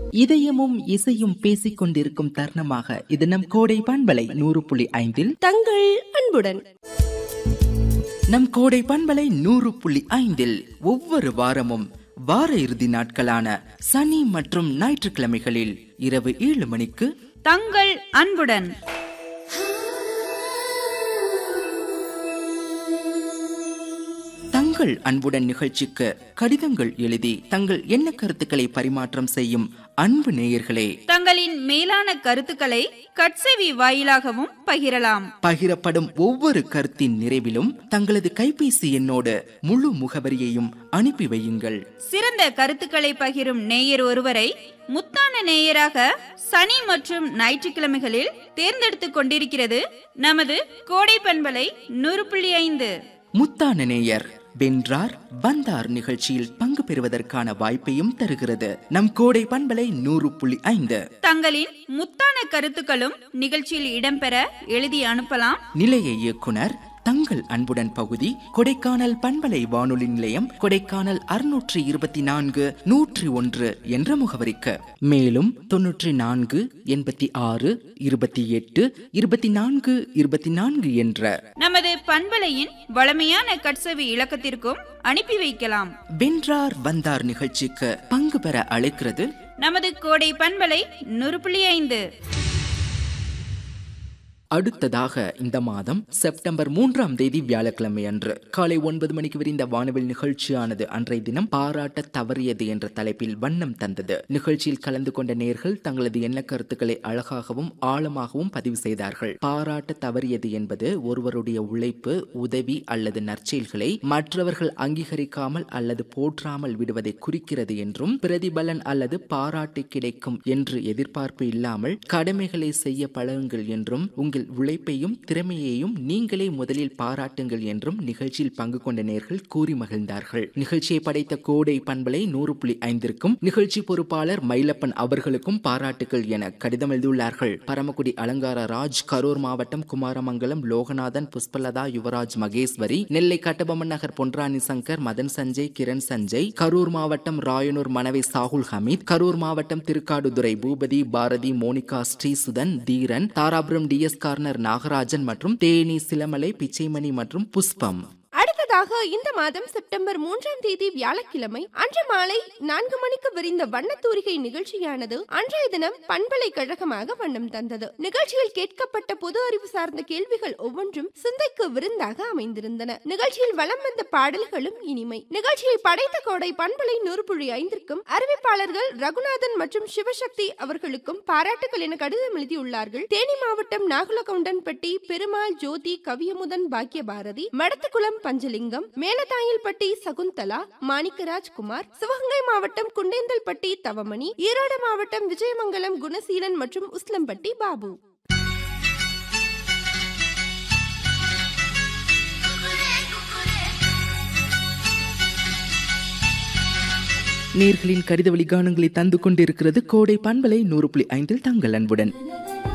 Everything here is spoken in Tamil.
இதயமும் இசையும் பேசிக் கொண்டிருக்கும் தருணமாக இது நம் கோடை பண்பலை நூறு புள்ளி ஐந்தில் தங்கள் அன்புடன் நம் கோடை பண்பலை நூறு புள்ளி ஐந்தில் ஒவ்வொரு வாரமும் வார இறுதி நாட்களான சனி மற்றும் ஞாயிற்றுக்கிழமைகளில் இரவு ஏழு மணிக்கு தங்கள் அன்புடன் தங்கள் அன்புடன் நிகழ்ச்சிக்கு கடிதங்கள் எழுதி தங்கள் எண்ண கருத்துக்களை பரிமாற்றம் செய்யும் அன்பு நேயர்களே தங்களின் மேலான கருத்துக்களை கட்செவி வாயிலாகவும் பகிரலாம் பகிரப்படும் ஒவ்வொரு கருத்தின் நிறைவிலும் தங்களது கைபேசி எண்ணோடு முழு முகவரியையும் அனுப்பி வையுங்கள் சிறந்த கருத்துக்களை பகிரும் நேயர் ஒருவரை முத்தான நேயராக சனி மற்றும் ஞாயிற்றுக்கிழமைகளில் தேர்ந்தெடுத்துக் கொண்டிருக்கிறது நமது கோடை பண்பலை நூறு புள்ளி ஐந்து முத்தான நேயர் வென்றார் வந்தார் நிகழ்ச்சியில் பங்கு பெறுவதற்கான வாய்ப்பையும் தருகிறது நம் கோடை பண்பலை நூறு புள்ளி ஐந்து தங்களின் முத்தான கருத்துக்களும் நிகழ்ச்சியில் இடம்பெற எழுதி அனுப்பலாம் நிலைய இயக்குனர் தங்கள் அன்புடன் பகுதி கொடைக்கானல் பண்பலை வானொலி நிலையம் கொடைக்கானல் அறுநூற்றி இருபத்தி நான்கு நூற்றி ஒன்று என்ற முகவரிக்கு மேலும் தொன்னூற்றி நான்கு எண்பத்தி ஆறு இருபத்தி எட்டு இருபத்தி நான்கு இருபத்தி நான்கு என்ற நமது பண்பலையின் வளமையான கட்செவி இலக்கத்திற்கும் அனுப்பி வைக்கலாம் வென்றார் வந்தார் நிகழ்ச்சிக்கு பங்கு பெற அழைக்கிறது நமது கோடை பண்பலை நூறு புள்ளி ஐந்து அடுத்ததாக இந்த மாதம் செப்டம்பர் மூன்றாம் தேதி வியாழக்கிழமை அன்று காலை ஒன்பது மணிக்கு விரிந்த வானவில் நிகழ்ச்சியானது அன்றைய தினம் பாராட்ட தவறியது என்ற தலைப்பில் வண்ணம் தந்தது நிகழ்ச்சியில் கலந்து கொண்ட நேர்கள் தங்களது எண்ண கருத்துக்களை அழகாகவும் ஆழமாகவும் பதிவு செய்தார்கள் பாராட்ட தவறியது என்பது ஒருவருடைய உழைப்பு உதவி அல்லது நற்செயல்களை மற்றவர்கள் அங்கீகரிக்காமல் அல்லது போற்றாமல் விடுவதை குறிக்கிறது என்றும் பிரதிபலன் அல்லது பாராட்டு கிடைக்கும் என்று எதிர்பார்ப்பு இல்லாமல் கடமைகளை செய்ய பழகுங்கள் என்றும் உங்கள் உழைப்பையும் திறமையையும் நீங்களே முதலில் பாராட்டுங்கள் என்றும் நிகழ்ச்சியில் பங்கு கொண்ட நேர்கள் கூறி மகிழ்ந்தார்கள் நிகழ்ச்சியை படைத்த கோடை பண்பலை நூறு புள்ளி ஐந்திற்கும் நிகழ்ச்சி பொறுப்பாளர் மயிலப்பன் அவர்களுக்கும் பாராட்டுகள் என கடிதம் எழுதியுள்ளார்கள் பரமக்குடி அலங்கார ராஜ் கரூர் மாவட்டம் குமாரமங்கலம் லோகநாதன் புஷ்பலதா யுவராஜ் மகேஸ்வரி நெல்லை கட்டபொம்மன் நகர் பொன்ராணி சங்கர் மதன் சஞ்சய் கிரண் சஞ்சய் கரூர் மாவட்டம் ராயனூர் மனைவி சாகுல் ஹமீத் கரூர் மாவட்டம் திருக்காடுதுறை பூபதி பாரதி மோனிகா ஸ்ரீசுதன் தீரன் தாராபுரம் டிஎஸ் கார்னர் நாகராஜன் மற்றும் தேனி சிலமலை பிச்சைமணி மற்றும் புஷ்பம் அடுத்ததாக இந்த மாதம் செப்டம்பர் மூன்றாம் தேதி வியாழக்கிழமை அன்று மாலை நான்கு மணிக்கு விரிந்த வண்ணத்தூரிகை நிகழ்ச்சியானது அன்றைய தினம் பண்பலைக்கழகமாக வண்ணம் தந்தது நிகழ்ச்சியில் கேட்கப்பட்ட பொது அறிவு சார்ந்த கேள்விகள் ஒவ்வொன்றும் சிந்தைக்கு விருந்தாக அமைந்திருந்தன நிகழ்ச்சியில் வலம் வந்த பாடல்களும் இனிமை நிகழ்ச்சியை படைத்த கோடை பண்பலை நூறு புள்ளி ஐந்திற்கும் அறிவிப்பாளர்கள் ரகுநாதன் மற்றும் சிவசக்தி அவர்களுக்கும் பாராட்டுகள் என கடிதம் எழுதியுள்ளார்கள் தேனி மாவட்டம் நாகுலகவுண்டன்பட்டி பெருமாள் ஜோதி கவியமுதன் பாக்கியபாரதி மடத்துக்குளம் பஞ்சலிங்கம் மேலதாயில்பட்டி சகுந்தலா மாணிக்கராஜ் குமார் சிவகங்கை மாவட்டம் குண்டேந்தல்பட்டி தவமணி ஈரோடு மாவட்டம் விஜயமங்கலம் குணசீலன் மற்றும் உஸ்லம்பட்டி பாபு நேர்களின் கடித வழிகாணங்களை தந்து கொண்டிருக்கிறது கோடை பண்பலை நூறு புள்ளி ஐந்தில் தங்கள் அன்புடன்